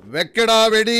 വെക്കടാ വെടി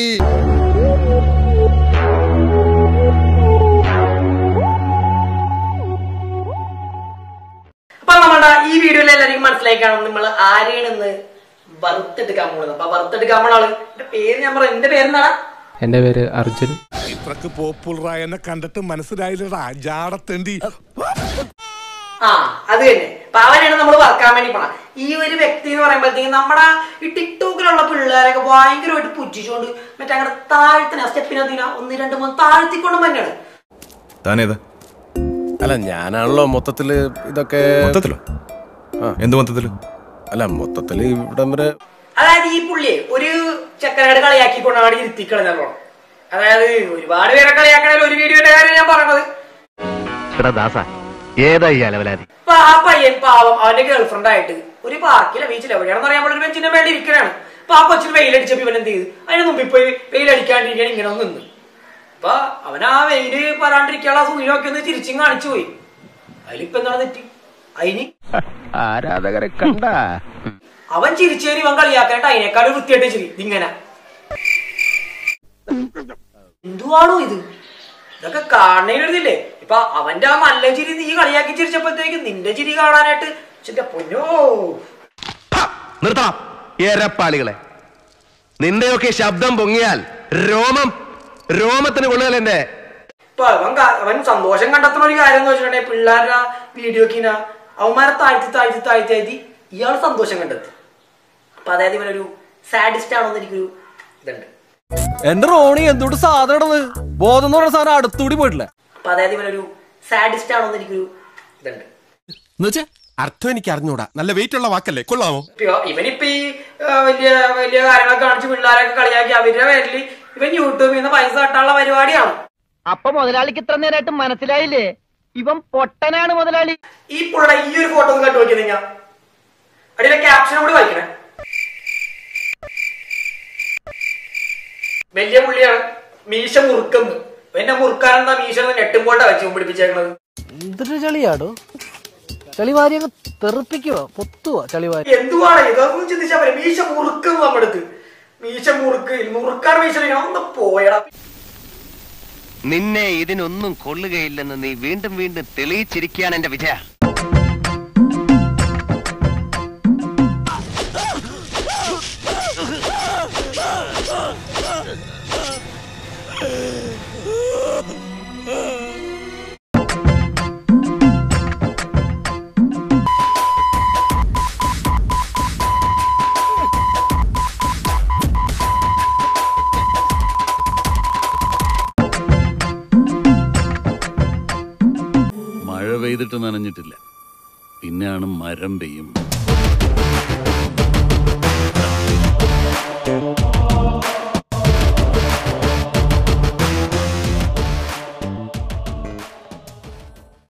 അപ്പൊ നമ്മുടെ ഈ വീഡിയോയിൽ എല്ലാവർക്കും മനസ്സിലായി കാണും നമ്മൾ ആരെയാണെന്ന് വറുത്തെടുക്കാൻ പോകുന്നത് അപ്പൊ വറുത്തെടുക്കാൻ പോണ ആള് എന്റെ പേര് ഞാൻ പറയാം എന്റെ പേരെന്താണ് എൻ്റെ പേര് അർജുൻ ഇത്രക്ക് പോപ്പുലറായെന്നെ കണ്ടിട്ട് മനസ്സിലായില്ലടാ ജാടത്തേണ്ടി ആ അത് തന്നെ അപ്പൊ അവനെയാണ് നമ്മൾ വറക്കാൻ വേണ്ടി പോണ ഈ ഒരു വ്യക്തി എന്ന് പറയുമ്പോഴത്തേക്കും നമ്മുടെ ഈ ടിക്ടോക്കിലുള്ള പിള്ളേരൊക്കെ ഭയങ്കരമായിട്ട് പുച്ഛിച്ചുകൊണ്ട് മറ്റേ അങ്ങനെ താഴ്ത്തിന സ്റ്റെപ്പിനതിന ഒന്ന് രണ്ട് മൂന്ന് താഴ്ത്തിക്കൊണ്ടും തന്നെയാണ് താനേതാ അല്ല ഞാനാണല്ലോ മൊത്തത്തില് ഇതൊക്കെ മൊത്തത്തിലോ എന്ത് മൊത്തത്തില് അല്ല മൊത്തത്തില് ഇവിടം വരെ അതായത് ഈ പുള്ളിയെ ഒരു ചെക്കനാട് കളിയാക്കിക്കൊണ്ടാണ് അവിടെ ഇരുത്തിക്കളഞ്ഞോ അതായത് ഒരുപാട് പേരെ കളിയാക്കണേൽ ഒരു വീഡിയോയുടെ കാര്യം ഞാൻ പറഞ്ഞത് എടാ ദാസ ഏതാ ഈ അലവലാതി അപ്പൊ ആ പയ്യൻ പാവം അവന്റെ ഗേൾഫ്രണ്ട് ആയിട്ട് ഒരു പാർക്കിലെ ബീച്ചിൽ എവിടെയാണെന്ന് അറിയാൻ ഒരു ബെഞ്ചിന്റെ മേളിൽ ഇരിക്കണാണ് അപ്പൊ ആ കൊച്ചിന് വെയിലടിച്ചപ്പോ ഇവൻ എന്ത് ചെയ്തു അതിന് മുമ്പിൽ പോയി വെയിലടിക്കാണ്ടിരിക്കാൻ ഇങ്ങനെ ഒന്ന് നിന്ന് അപ്പൊ അവൻ ആ വെയില് വരാണ്ടിരിക്കാനുള്ള സൂര്യമൊക്കെ ഒന്ന് തിരിച്ചും കാണിച്ചു പോയി അതിലിപ്പോ എന്താണ് തെറ്റി അതിന് ആരാധകരെ കണ്ട അവൻ ചിരിച്ചേരി ഇവൻ കളിയാക്കാനായിട്ട് അതിനേക്കാൾ വൃത്തിയായിട്ട് ചിരി ഇതിങ്ങനെ എന്തുവാണോ ഇത് ഇതൊക്കെ കാണുന്നതിനൊരിതില്ലേ ഇപ്പൊ അവന്റെ ആ നല്ല ചിരി നീ കളിയാക്കി ചിരിച്ചപ്പോഴത്തേക്ക് നിന്റെ ചിരി കാണാനായിട്ട് ചിന്റെ പൊന്നോ നിർത്താം എരപ്പാളികളെ നിന്റെയൊക്കെ ശബ്ദം പൊങ്ങിയാൽ രോമം രോമത്തിന് കൊള്ളുകയല്ല എന്റെ ഇപ്പൊ അവൻ കാ- അവൻ സന്തോഷം കണ്ടെത്തുന്ന ഒരു കാര്യം എന്ന് വെച്ചിട്ടുണ്ടെങ്കിൽ പിള്ളേരുടെ വീഡിയോക്കിന അവന്മാരെ താഴ്ത്തി താഴ്ത്തി താഴ്ത്തി താഴ്ത്തി ഇയാൾ സന്തോഷം കണ്ടെത്തി അപ്പൊ അതായത് ഇവനൊരു സാഡിസ്റ്റ് ആണോന്ന് എനിക്കൊരു ഇതുണ്ട് എന്റെ റോണി എന്തുകൊണ്ട് സാധനം ബോധം എന്ന് പറയുന്ന സാധനം അടുത്തുകൂടി പോയിട്ടില്ല അപ്പൊ അതായത് ഇവനൊരു സാഡിസ്റ്റ് ആണോന്ന് എനിക്കൊരു ഇതുണ്ട് എന്നുവെച്ചാ അർത്ഥം എനിക്ക് അറിഞ്ഞൂടാ നല്ല വെയിറ്റ് ഉള്ള വാക്കല്ലേ കൊള്ളാമോ ഇപ്പൊ ഇവനിപ്പോ ഈ ആ, വലിയ വലിയ കാര്യങ്ങളൊക്കെ കാണിച്ച് പിള്ളേരൊക്കെ കളിയാക്കി അവരുടെ പേരിൽ ഇവൻ യൂട്യൂബിൽ നിന്ന് പൈസ കട്ടാനുള്ള പരിപാടിയാണ് അപ്പൊ മുതലാളിക്ക് ഇത്ര നേരമായിട്ട് മനസ്സിലായില്ലേ ഇവൻ പൊട്ടനാണ് മുതലാളി ഈ പുള്ളിയുടെ ഈ ഒരു ഫോട്ടോ ഒന്ന് കണ്ടു നോക്കി നിങ്ങ അടിയിലെ ക്യാപ്ഷൻ കൂടി വായിക്കണേ വലിയ പുള്ളിയാണ് മീശ മുറുക്കുന്നു എന്നെ മുറുക്കാനെന്താ മീശ നെട്ടുമ്പോട്ടാ വെച്ച് പിടിപ്പിച്ചേക്കണത് എന്തൊരു ചളിയാടോ ചളിവാരി അങ്ങ് തെറിപ്പിക്കുവോ പൊത്തുവോ ചളിവാരി എന്തുവാണ് ഇതൊന്നും ചിന്തിച്ചാ പോലെ മീശ മുറുക്കുന്നു നമ്മുടെ അടുത്ത് മീശ മുറുക്ക് മുറുക്കാൻ മീശ ഒന്ന് പോയടാ നിന്നെ ഇതിനൊന്നും കൊള്ളുകയില്ലെന്ന് നീ വീണ്ടും വീണ്ടും തെളിയിച്ചിരിക്കുകയാണ് എന്റെ വിജയ മഴ പെയ്തിട്ട് നനഞ്ഞിട്ടില്ല പിന്നെയാണ് മരം പെയ്യും